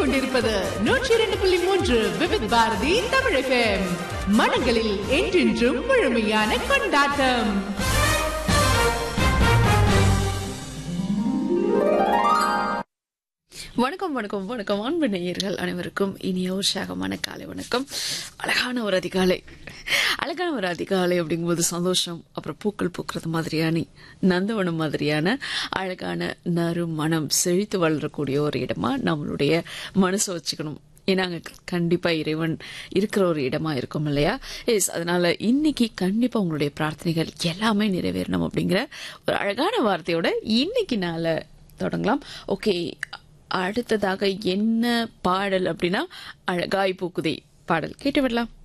கொண்டிருப்பது நூற்றி இரண்டு புள்ளி மூன்று விவித் பாரதி தமிழகம் மனங்களில் என்றென்றும் முழுமையான கொண்டாட்டம் வணக்கம் வணக்கம் வணக்கம் அன்பு நேயர்கள் அனைவருக்கும் இனிய உற்சாகமான காலை வணக்கம் அழகான ஒரு அதிகாலை அழகான ஒரு அதிகாலை அப்படிங்கும்போது சந்தோஷம் அப்புறம் பூக்கள் பூக்கிறது மாதிரியான நந்தவனம் மாதிரியான அழகான நறு மனம் செழித்து வளரக்கூடிய ஒரு இடமா நம்மளுடைய மனசை வச்சுக்கணும் ஏன்னா அங்க கண்டிப்பா இறைவன் இருக்கிற ஒரு இடமா இருக்கும் இல்லையா எஸ் அதனால இன்னைக்கு கண்டிப்பா உங்களுடைய பிரார்த்தனைகள் எல்லாமே நிறைவேறணும் அப்படிங்கிற ஒரு அழகான வார்த்தையோட இன்னைக்கு நாள தொடங்கலாம் ஓகே அடுத்ததாக என்ன பாடல் அப்படின்னா அழகாய் பூக்குதே பாடல் கேட்டு விடலாம்